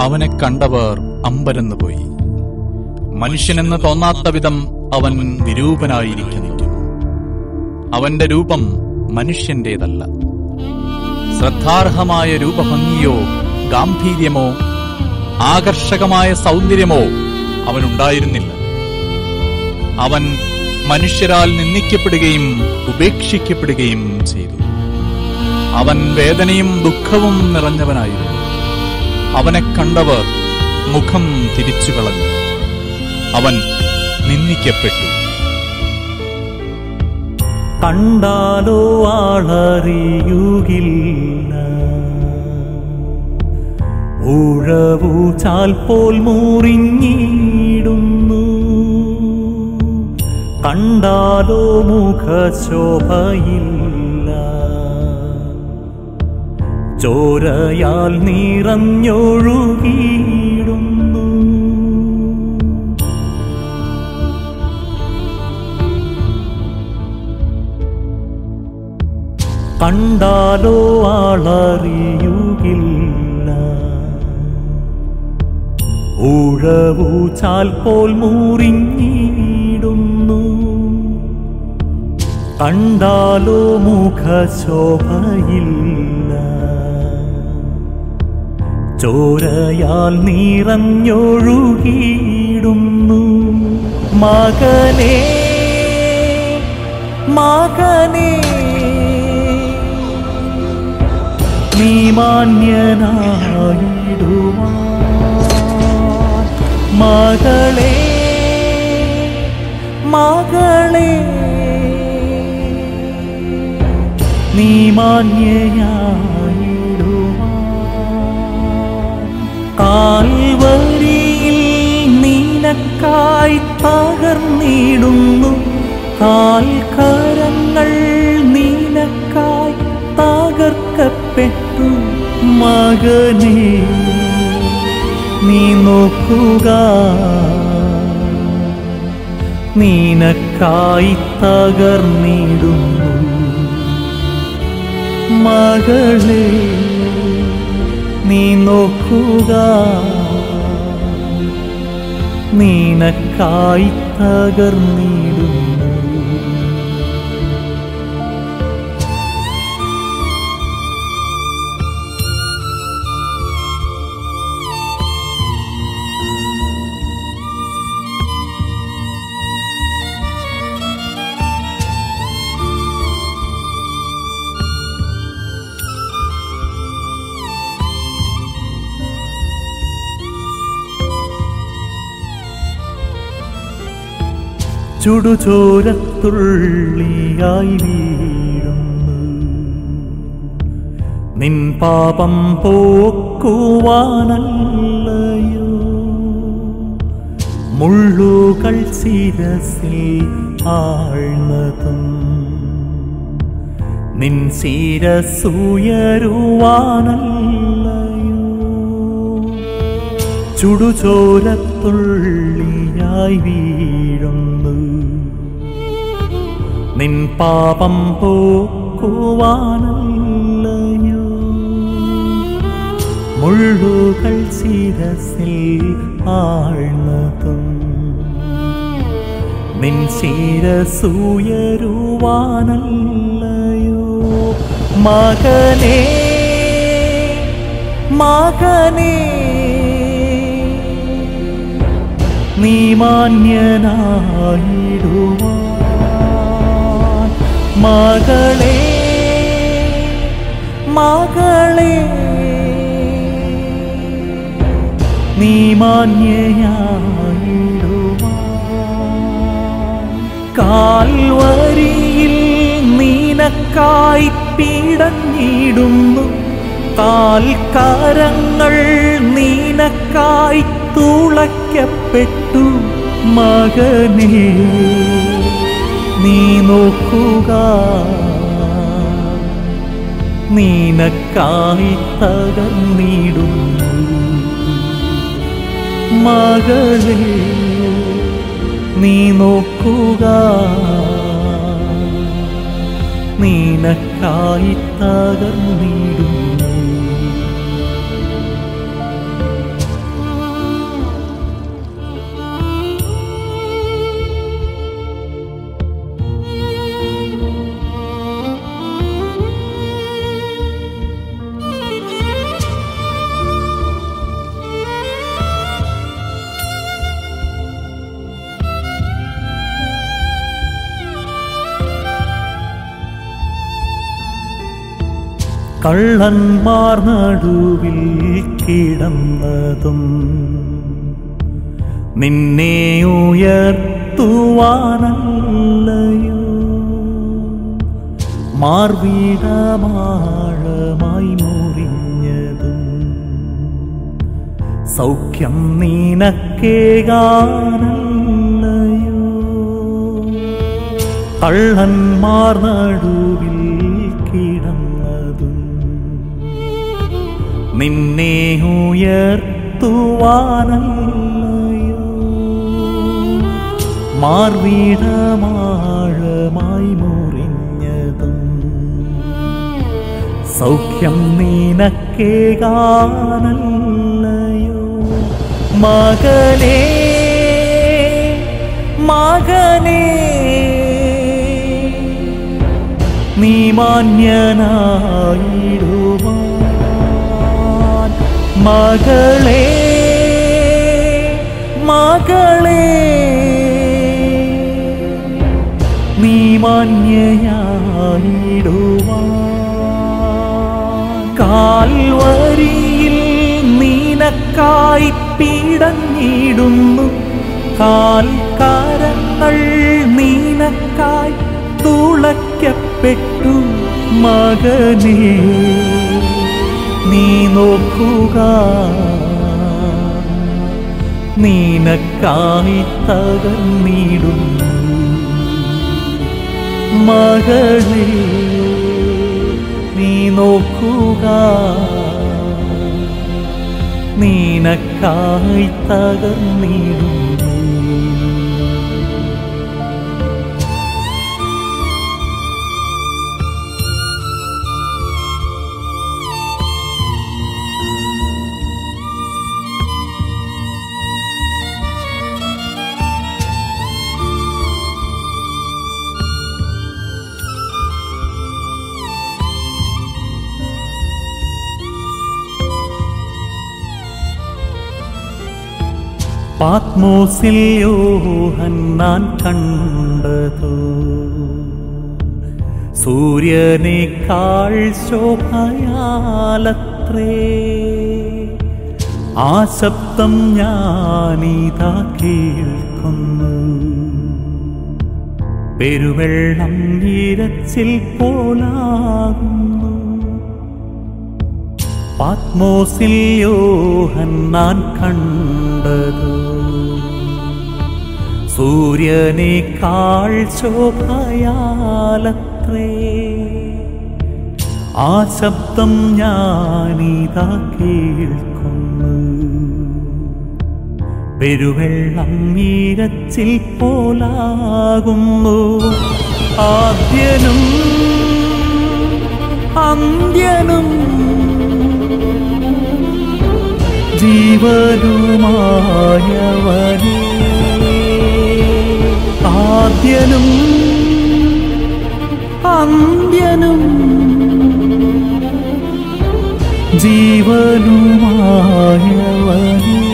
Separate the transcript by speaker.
Speaker 1: അവനെ കണ്ടവർ അമ്പരന്നു പോയി മനുഷ്യനെന്ന് തോന്നാത്ത വിധം അവൻ വിരൂപനായിരിക്കുന്നു അവന്റെ രൂപം മനുഷ്യന്റേതല്ല ശ്രദ്ധാർഹമായ രൂപഭംഗിയോ ഗാംഭീര്യമോ ആകർഷകമായ സൗന്ദര്യമോ അവനുണ്ടായിരുന്നില്ല അവൻ മനുഷ്യരാൽ നിന്ദിക്കപ്പെടുകയും ഉപേക്ഷിക്കപ്പെടുകയും ചെയ്തു അവൻ വേദനയും ദുഃഖവും നിറഞ്ഞവനായിരുന്നു അവനെ കണ്ടവർ മുഖം തിരിച്ചു കളഞ്ഞു അവൻ നിന്ദിക്കപ്പെട്ടു
Speaker 2: കണ്ടാലോ ആളറിയുകില്ല ഉഴവു ചാൽ പോൽ മുറിഞ്ഞിടുന്നു കണ്ടാലോ മുഖശോഭയില്ല ചോരയാൽ നിറഞ്ഞൊഴുകിയിടുന്നു കണ്ടാലോ ആളറിയുകില്ല ഉഴവു ചാൽ പോൽ മുറിഞ്ഞിടുന്നു കണ്ടാലോ മുഖശോഭയില്ല ചോരയാൽ നിറഞ്ഞൊഴുകിയിടുന്നു മകനേ മകനേ നീ മാന്യനായിടുവാൻ മകളെ മകളെ നീ മാന്യയായിടുവാൻ കാൽവരിയിൽ നീനക്കായി തകർന്നിടുന്നു കാൽക്കരങ്ങൾ നീനക്കായി തകർക്കപ്പെട്ടു മകനെ നീ നോക്കുക നീനക്കായി തകർന്നിടുന്നു മകളെ നീ നോക്കുക നീനക്കായി തകർന്നിടുന്നു ചുടുചോരത്തുള്ളിയായി വീഴുന്നു നിൻ പാപം പോക്കുവാനല്ലയോ മുള്ളുകൾ ശിരസിൽ ആഴ്ന്നതും നിൻ ശിരസുയരുവാനല്ലയോ ചുടുചോരത്തുള്ളിയായി വീഴുന്നു നിൻ പാപം പോക്കുവാനല്ലയോ മുള്ളുകൾ ശിരസിൽ ആഴ്ന്നതും നിൻ ശിരസുയരുവാനല്ലയോ മകനേ മകനേ നീ മാന്യനായിടുവാൻ മകളെ മകളെ നീ മാന്യയായിടുവാൻ കാൽവരിയിൽ നീനക്കായി പീടഞ്ഞിടുന്നു കാൽക്കാരങ്ങൾ നീനക്കായി തുളയ്ക്കപ്പെട്ടു മകനെ നീ നോക്കുക നീനക്കായി തകർന്നിടുന്നു മകളെ നീ നോക്കുക നീനക്കായി തകർന്നിടുന്നു കള്ളന്മാർ നടുവിൽ കിടന്നതും നിന്നെ ഉയർത്തുവാനല്ലയോ മാർവീടമാഴമായി മുറിഞ്ഞതും സൗഖ്യം നീനക്കേകാനല്ലയോ കള്ളന്മാർ നടുവിൽ കിടന്നതും നിന്നെ ഉയർത്തുവാനല്ലയോ മാർവീടമാഴമായി മുറിഞ്ഞതും സൗഖ്യം നീനക്കേകാനല്ലയോ മകനേ മകനേ നീ മാന്യനായിടുവാൻ മകളെ മകളെ നീ മാന്യയായിടുവാൻ കാൽവരിയിൽ നീനക്കായി പീടഞ്ഞിടുന്നു കാൽക്കാരങ്ങൾ നീനക്കായി തുളയ്ക്കപ്പെട്ടു മകനെ നീ നോക്കുക നീനക്കായി തകർന്നിടുന്നു മകളെ നീ നോക്കുക നീനക്കായി തകർന്നിടുന്നു പാത്മോസിൽ യോഹന്നാൻ കണ്ടതു സൂര്യനേക്കാൾ ശോഭയാലത്രേ ആ ശബ്ദം ഞാനിതാ കേൾക്കുന്നു പെരുവെള്ളം ഇരച്ചിൽ പോലാകുന്നു പാത്മോസിൽ യോഹന്നാൻ കണ്ടതു സൂര്യനേക്കാൾ ശോഭയാലത്രേ ആ ശബ്ദം ഞാനിതാ കേൾക്കുന്നു പെരുവെള്ളം ഈരച്ചിൽ പോലാകുന്നു ആദ്യനും അന്ത്യനും ജീവനുമായവനേ ആദ്യനും അന്ത്യനും ജീവനുമായവനേ